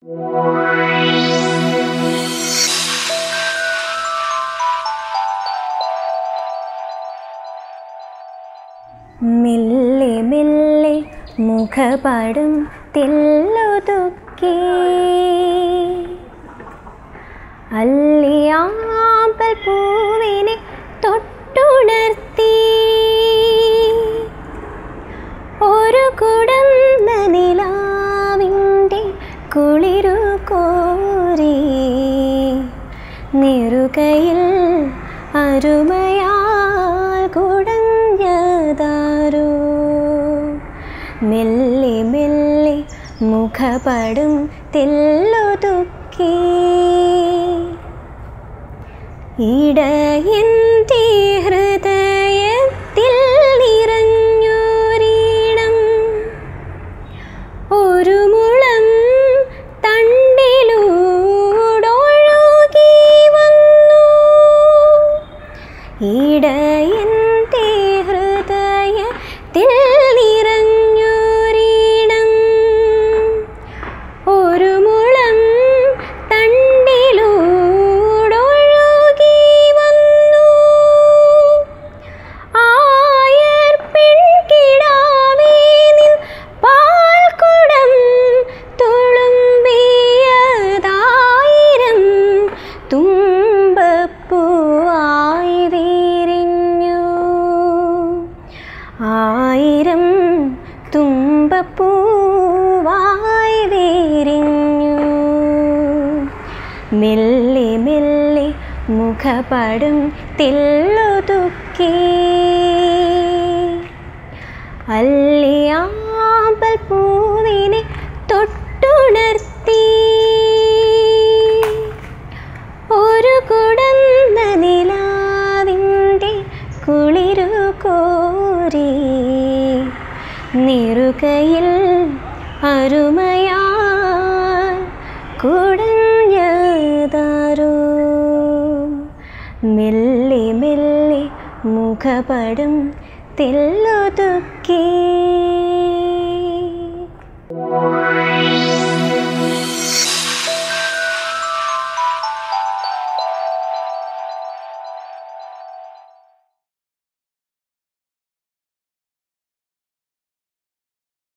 മെല്ലെ മെല്ലെ മുഖപടും തെല്ലൊതുക്കി അല്ലിയാമ്പൽ പൂവിനെ തൊട്ടുണർത്തി ഒരു കുടന്ന നിലാവിൻ്റെ കുളിരു കോരി നെറുകയിൽ അരുമയാൽ കുടഞ്ഞതാരോ മെല്ലെ മെല്ലെ മുഖപടും തെല്ലൊതുക്കി ഇടയൻ്റെ ഹൃദയത്തിൽ നിറഞ്ഞൊരീണം ഒരു മുളം തണ്ടിലൂടൊഴുകി വന്നു ഇടയൻ്റെ ഹൃദയത്തിൽ നിറഞ്ഞൊരീണം ഒരു മുളം തണ്ടിലൂടൊഴുകി വന്നു ആയർ പെൺകിടാവേ നിൻ പാൽക്കുടം തുളുമ്പിയതായിരം തുമ്പപ്പൂവായി വിരിഞ്ഞു ആയിരം തുമ്പപ്പൂവായി വിരിഞ്ഞു മെല്ലെ മെല്ലെ മുഖപടും തെല്ലൊതുക്കി അല്ലിയാമ്പൽ പൂവിനെ തൊട്ടുണർത്തി ഒരു കുടന്ന നിലാവിൻ്റെ കുളിരു കോരി നെറുകയിൽ അരുമയാ കുടഞ്ഞതാരോ മെല്ലെ മെല്ലെ മുഖപടം തെല്ലൊതുക്കി